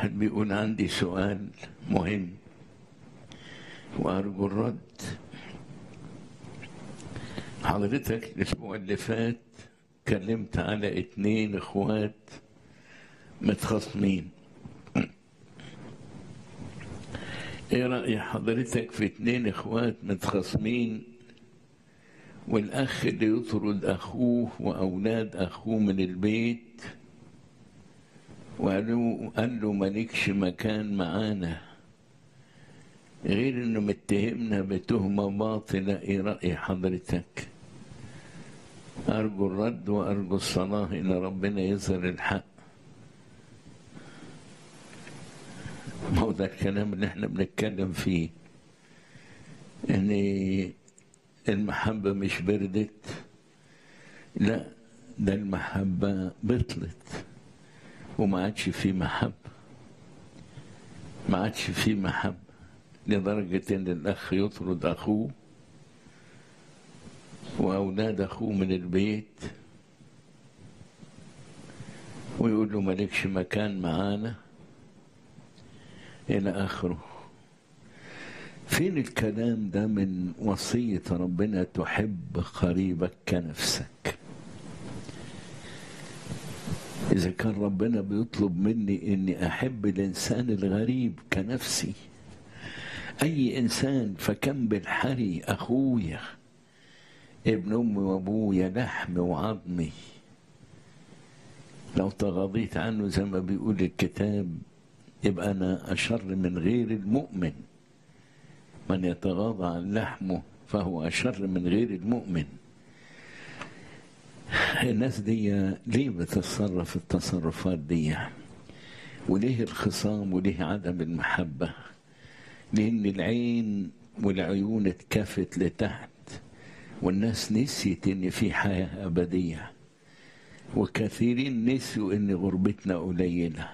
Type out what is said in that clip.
واحد بيقول عندي سؤال مهم وأرجو الرد حضرتك الأسبوع اللي فات كلمت على اتنين اخوات متخاصمين ايه رأي حضرتك في اتنين اخوات متخاصمين والاخ اللي يطرد اخوه واولاد اخوه من البيت وقالوا قال له مالكش مكان معانا غير انه متهمنا بتهمة باطلة ايه رأي حضرتك ارجو الرد وارجو الصلاة ان ربنا يظهر الحق ما هو ده الكلام اللي احنا بنتكلم فيه ان المحبة مش بردت لا ده المحبة بطلت وما عادش في محبة ما عادش في محبة لدرجة ان الاخ يطرد اخوه واولاد اخوه من البيت ويقول له مالكش مكان معانا إلى آخره فين الكلام ده من وصية ربنا تحب قريبك كنفسك إذا كان ربنا بيطلب مني إني أحب الإنسان الغريب كنفسي أي إنسان فكم بالحري أخويا ابن أمي وأبويا لحم وعظمي لو تغاضيت عنه زي ما بيقول الكتاب يبقى أنا أشر من غير المؤمن من يتغاضى عن لحمه فهو أشر من غير المؤمن الناس دي ليه بتتصرف التصرفات دي وليه الخصام وليه عدم المحبة لأن العين والعيون اتكفت لتحت والناس نسيت إن في حياة أبدية وكثيرين نسوا إن غربتنا قليلة